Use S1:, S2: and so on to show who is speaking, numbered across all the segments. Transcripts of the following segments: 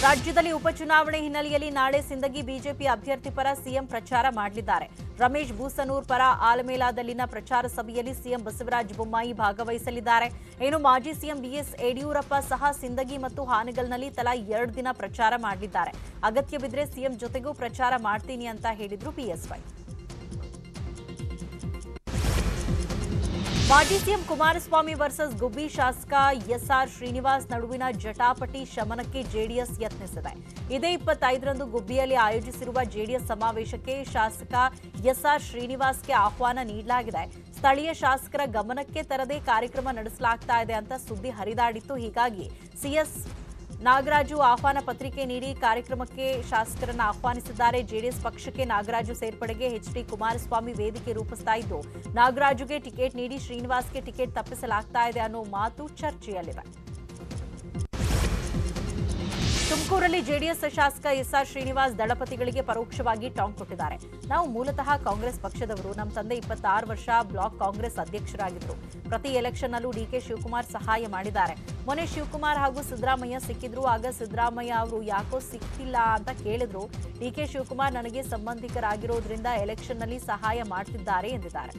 S1: ರಾಜ್ಯದಲ್ಲಿ ಉಪಚುನಾವಣೆ ಹಿನ್ನೆಲೆಯಲ್ಲಿ ನಾಳೆ ಸಿಂದಗಿ ಬಿಜೆಪಿ ಅಭ್ಯರ್ಥಿ ಪರ ಸಿಎಂ ಪ್ರಚಾರ ಮಾಡಲಿದ್ದಾರೆ ರಮೇಶ್ ಬೂಸನೂರ್ ಪರ ಆಲಮೇಲಾದಲ್ಲಿನ ಪ್ರಚಾರ ಸಭೆಯಲ್ಲಿ ಸಿಎಂ ಬಸವರಾಜ ಬೊಮ್ಮಾಯಿ ಭಾಗವಹಿಸಲಿದ್ದಾರೆ ಇನ್ನು ಮಾಜಿ ಸಿಎಂ ಬಿಎಸ್ ಯಡಿಯೂರಪ್ಪ ಸಹ ಸಿಂದಗಿ ಮತ್ತು ಹಾನಗಲ್ನಲ್ಲಿ ತಲಾ ಎರಡು ದಿನ ಪ್ರಚಾರ ಮಾಡಲಿದ್ದಾರೆ ಅಗತ್ಯವಿದ್ರೆ ಸಿಎಂ ಜೊತೆಗೂ ಪ್ರಚಾರ ಮಾಡ್ತೀನಿ ಅಂತ ಹೇಳಿದ್ರು ಬಿಎಸ್ವೈ ಮಾಜಿ ಸಿಎಂ ಕುಮಾರಸ್ವಾಮಿ ವರ್ಸಸ್ ಗುಬ್ಬಿ ಶಾಸಕ ಎಸ್ಆರ್ ಶ್ರೀನಿವಾಸ್ ನಡುವಿನ ಜಟಾಪಟಿ ಶಮನಕ್ಕೆ ಜೆಡಿಎಸ್ ಯತ್ನಿಸಿದೆ ಇದೇ ಇಪ್ಪತ್ತೈದರಂದು ಗುಬ್ಬಿಯಲ್ಲಿ ಆಯೋಜಿಸಿರುವ ಜೆಡಿಎಸ್ ಸಮಾವೇಶಕ್ಕೆ ಶಾಸಕ ಎಸ್ಆರ್ ಶ್ರೀನಿವಾಸ್ಗೆ ಆಹ್ವಾನ ನೀಡಲಾಗಿದೆ ಸ್ಥಳೀಯ ಶಾಸಕರ ಗಮನಕ್ಕೆ ತರದೇ ಕಾರ್ಯಕ್ರಮ ನಡೆಸಲಾಗ್ತಾ ಇದೆ ಅಂತ ಸುದ್ದಿ ಹರಿದಾಡಿತ್ತು ಹೀಗಾಗಿ ಸಿಎಸ್ ನಾಗರಾಜು ಆಹ್ವಾನ ಪತ್ರಿಕೆ ನೀಡಿ ಕಾರ್ಯಕ್ರಮಕ್ಕೆ ಶಾಸಕರನ್ನ ಆಹ್ವಾನಿಸಿದ್ದಾರೆ ಜೆಡಿಎಸ್ ಪಕ್ಷಕ್ಕೆ ನಾಗರಾಜು ಸೇರ್ಪಡೆಗೆ ಎಚ್ಡಿ ಕುಮಾರಸ್ವಾಮಿ ವೇದಿಕೆ ರೂಪಿಸ್ತಾ ಇದ್ದು ನಾಗರಾಜುಗೆ ಟಿಕೆಟ್ ನೀಡಿ ಶ್ರೀನಿವಾಸ್ಗೆ ಟಿಕೆಟ್ ತಪ್ಪಿಸಲಾಗ್ತಾ ಇದೆ ಅನ್ನೋ ಮಾತು ಚರ್ಚೆಯಲ್ಲಿದೆ ತುಮಕೂರಲ್ಲಿ ಜೆಡಿಎಸ್ ಶಾಸಕ ಎಸ್ಆರ್ ಶ್ರೀನಿವಾಸ್ ದಳಪತಿಗಳಿಗೆ ಪರೋಕ್ಷವಾಗಿ ಟಾಂಗ್ ಕೊಟ್ಟಿದ್ದಾರೆ ನಾವು ಮೂಲತಃ ಕಾಂಗ್ರೆಸ್ ಪಕ್ಷದವರು ನಮ್ಮ ತಂದೆ ಇಪ್ಪತ್ತಾರು ವರ್ಷ ಬ್ಲಾಕ್ ಕಾಂಗ್ರೆಸ್ ಅಧ್ಯಕ್ಷರಾಗಿದ್ದರು ಪ್ರತಿ ಎಲೆಕ್ಷನ್ನಲ್ಲೂ ಡಿಕೆ ಶಿವಕುಮಾರ್ ಸಹಾಯ ಮಾಡಿದ್ದಾರೆ ಮೊನ್ನೆ ಶಿವಕುಮಾರ್ ಹಾಗೂ ಸಿದ್ದರಾಮಯ್ಯ ಸಿಕ್ಕಿದ್ರು ಆಗ ಸಿದ್ದರಾಮಯ್ಯ ಅವರು ಯಾಕೋ ಸಿಕ್ತಿಲ್ಲ ಅಂತ ಕೇಳಿದ್ರು ಡಿಕೆ ಶಿವಕುಮಾರ್ ನನಗೆ ಸಂಬಂಧಿಕರಾಗಿರೋದ್ರಿಂದ ಎಲೆಕ್ಷನ್ನಲ್ಲಿ ಸಹಾಯ ಮಾಡ್ತಿದ್ದಾರೆ ಎಂದಿದ್ದಾರೆ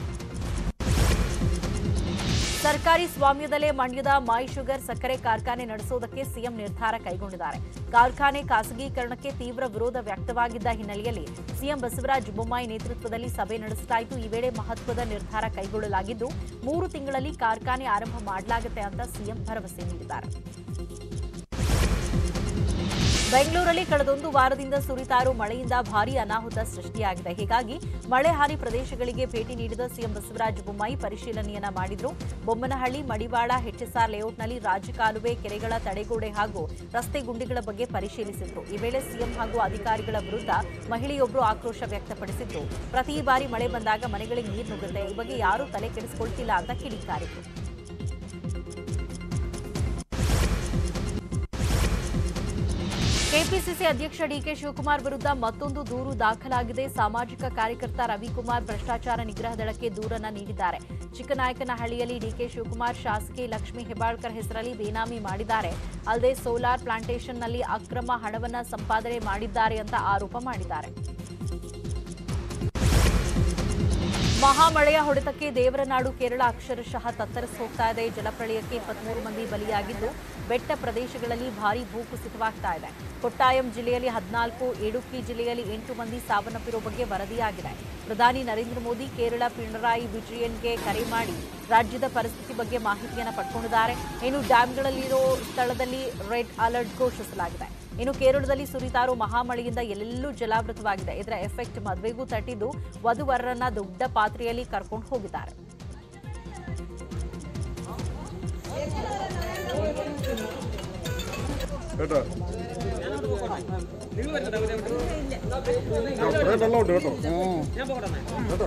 S1: ಸರ್ಕಾರಿ ಸ್ವಾಮ್ಯದಲ್ಲೇ ಮಂಡ್ಯದ ಮೈ ಶುಗರ್ ಸಕ್ಕರೆ ಕಾರ್ಖಾನೆ ನಡೆಸೋದಕ್ಕೆ ಸಿಎಂ ನಿರ್ಧಾರ ಕೈಗೊಂಡಿದ್ದಾರೆ ಕಾರ್ಖಾನೆ ಖಾಸಗೀಕರಣಕ್ಕೆ ತೀವ್ರ ವಿರೋಧ ವ್ಯಕ್ತವಾಗಿದ್ದ ಹಿನ್ನೆಲೆಯಲ್ಲಿ ಸಿಎಂ ಬಸವರಾಜ ಬೊಮ್ಮಾಯಿ ನೇತೃತ್ವದಲ್ಲಿ ಸಭೆ ನಡೆಸಲಾಯಿತು ಈ ವೇಳೆ ಮಹತ್ವದ ನಿರ್ಧಾರ ಕೈಗೊಳ್ಳಲಾಗಿದ್ದು ಮೂರು ತಿಂಗಳಲ್ಲಿ ಕಾರ್ಖಾನೆ ಆರಂಭ ಮಾಡಲಾಗುತ್ತೆ ಅಂತ ಸಿಎಂ ಭರವಸೆ ನೀಡಿದ್ದಾರೆ ಬೆಂಗಳೂರಲ್ಲಿ ಕಳೆದೊಂದು ವಾರದಿಂದ ಸುರಿತಾ ಇರೋ ಮಳೆಯಿಂದ ಭಾರೀ ಅನಾಹುತ ಸೃಷ್ಟಿಯಾಗಿದೆ ಹೀಗಾಗಿ ಮಳೆ ಹಾನಿ ಪ್ರದೇಶಗಳಿಗೆ ಭೇಟಿ ನೀಡಿದ ಸಿಎಂ ಬಸವರಾಜ ಬೊಮ್ಮಾಯಿ ಪರಿಶೀಲನೆಯನ್ನ ಮಾಡಿದ್ರು ಬೊಮ್ಮನಹಳ್ಳಿ ಮಡಿವಾಳ ಹೆಚ್ಎಸ್ಆರ್ ಲೇಔಟ್ನಲ್ಲಿ ರಾಜಕಾಲುವೆ ಕೆರೆಗಳ ತಡೆಗೋಡೆ ಹಾಗೂ ರಸ್ತೆ ಗುಂಡಿಗಳ ಬಗ್ಗೆ ಪರಿಶೀಲಿಸಿದ್ರು ಈ ವೇಳೆ ಸಿಎಂ ಹಾಗೂ ಅಧಿಕಾರಿಗಳ ವಿರುದ್ಧ ಮಹಿಳೆಯೊಬ್ಬರು ಆಕ್ರೋಶ ವ್ಯಕ್ತಪಡಿಸಿದ್ರು ಪ್ರತಿ ಬಾರಿ ಮಳೆ ಬಂದಾಗ ಮನೆಗಳಿಗೆ ನೀರು ನುಗ್ಗುತ್ತೆ ಈ ಬಗ್ಗೆ ಯಾರೂ ತಲೆ ಕೆಡಿಸಿಕೊಳ್ತಿಲ್ಲ ಅಂತ ಕಿಡಿಕಾರಿದ್ರು ಕೆಪಿಸಿಸಿ ಅಧ್ಯಕ್ಷ ಡಿಕೆ ಶಿವಕುಮಾರ್ ವಿರುದ್ಧ ಮತ್ತೊಂದು ದೂರು ದಾಖಲಾಗಿದೆ ಸಾಮಾಜಿಕ ಕಾರ್ಯಕರ್ತ ರವಿಕುಮಾರ್ ಭ್ರಷ್ಟಾಚಾರ ನಿಗ್ರಹ ದಳಕ್ಕೆ ದೂರನ್ನ ನೀಡಿದ್ದಾರೆ ಚಿಕ್ಕನಾಯಕನಹಳ್ಳಿಯಲ್ಲಿ ಡಿಕೆ ಶಿವಕುಮಾರ್ ಶಾಸಕಿ ಲಕ್ಷ್ಮೀ ಹೆಬ್ಬಾಳ್ಕರ್ ಹೆಸರಲ್ಲಿ ಬೇನಾಮಿ ಮಾಡಿದ್ದಾರೆ ಅಲ್ಲದೆ ಸೋಲಾರ್ ಪ್ಲಾಂಟೇಷನ್ನಲ್ಲಿ ಅಕ್ರಮ ಹಣವನ್ನ ಸಂಪಾದನೆ ಮಾಡಿದ್ದಾರೆ ಅಂತ ಆರೋಪ ಮಾಡಿದ್ದಾರೆ ಮಹಾಮಳೆಯ ಹೊಡೆತಕ್ಕೆ ದೇವರನಾಡು ಕೇರಳ ಅಕ್ಷರಶಃ ತತ್ತರಿಸಿ ಹೋಗ್ತಾ ಇದೆ ಜಲಪ್ರಳಯಕ್ಕೆ ಇಪ್ಪತ್ಮೂರು ಮಂದಿ ಬಲಿಯಾಗಿದ್ದು ಬೆಟ್ಟ ಪ್ರದೇಶಗಳಲ್ಲಿ ಭಾರೀ ಭೂಕುಸಿತವಾಗ್ತಾ ಇದೆ ಕೊಟ್ಟಾಯಂ ಜಿಲ್ಲೆಯಲ್ಲಿ ಹದಿನಾಲ್ಕು ಇಡುಕ್ಕಿ ಜಿಲ್ಲೆಯಲ್ಲಿ ಎಂಟು ಮಂದಿ ಸಾವನ್ನಪ್ಪಿರೋ ಬಗ್ಗೆ ವರದಿಯಾಗಿದೆ ಪ್ರಧಾನಿ ನರೇಂದ್ರ ಮೋದಿ ಕೇರಳ ಪಿಣರಾಯಿ ವಿಜಯನ್ಗೆ ಕರೆ ಮಾಡಿ ರಾಜ್ಯದ ಪರಿಸ್ಥಿತಿ ಬಗ್ಗೆ ಮಾಹಿತಿಯನ್ನು ಪಡ್ಕೊಂಡಿದ್ದಾರೆ ಇನ್ನು ಡ್ಯಾಂಗಳಲ್ಲಿರೋ ಸ್ಥಳದಲ್ಲಿ ರೆಡ್ ಅಲರ್ಟ್ ಘೋಷಿಸಲಾಗಿದೆ ಇನ್ನು ಕೇರಳದಲ್ಲಿ ಸುರಿತಾ ಇರೋ ಮಹಾಮಳೆಯಿಂದ ಎಲ್ಲೆಲ್ಲೂ ಜಲಾವೃತವಾಗಿದೆ ಇದರ ಎಫೆಕ್ಟ್ ಮದುವೆಗೂ ತಟ್ಟಿದ್ದು ವಧುವರರನ್ನ ದೊಡ್ಡ ಪಾತ್ರೆಯಲ್ಲಿ ಕರ್ಕೊಂಡು ಹೋಗಿದ್ದಾರೆ
S2: കേട്ടോ അത്രയും വെള്ളമുണ്ട് കേട്ടോ കേട്ടോ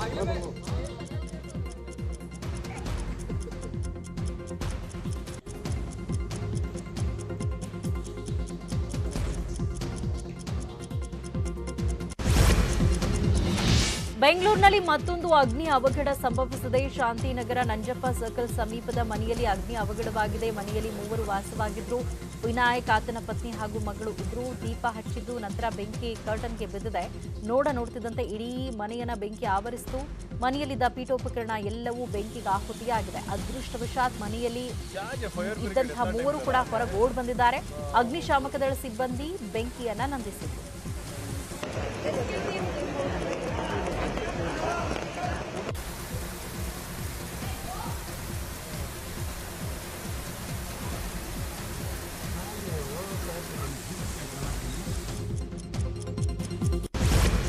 S1: ಬೆಂಗಳೂರಿನಲ್ಲಿ ಮತ್ತೊಂದು ಅಗ್ನಿ ಅವಘಡ ಸಂಭವಿಸಿದೆ ಶಾಂತಿನಗರ ನಂಜಪ್ಪ ಸರ್ಕಲ್ ಸಮೀಪದ ಮನೆಯಲ್ಲಿ ಅಗ್ನಿ ಅವಘಡವಾಗಿದೆ ಮನೆಯಲ್ಲಿ ಮೂವರು ವಾಸವಾಗಿದ್ರು ವಿನಾಯಕ್ ಆತನ ಪತ್ನಿ ಹಾಗೂ ಮಗಳು ಇಬ್ರು ದೀಪ ಹಚ್ಚಿದ್ದು ನಂತರ ಬೆಂಕಿ ಕರ್ಟನ್ಗೆ ಬಿದ್ದಿದೆ ನೋಡ ನೋಡ್ತಿದ್ದಂತೆ ಇಡೀ ಮನೆಯನ್ನ ಬೆಂಕಿ ಆವರಿಸಿತು ಮನೆಯಲ್ಲಿದ್ದ ಪೀಠೋಪಕರಣ ಎಲ್ಲವೂ ಬೆಂಕಿಗೆ ಆಹುತಿಯಾಗಿದೆ ಅದೃಷ್ಟವಶಾತ್ ಮನೆಯಲ್ಲಿ ಇದ್ದಂತಹ ಮೂವರು ಕೂಡ ಹೊರಗೆ ಓಡ್ ಬಂದಿದ್ದಾರೆ ಅಗ್ನಿಶಾಮಕ ದಳ ಸಿಬ್ಬಂದಿ ಬೆಂಕಿಯನ್ನ ನಂದಿಸಿದ್ರು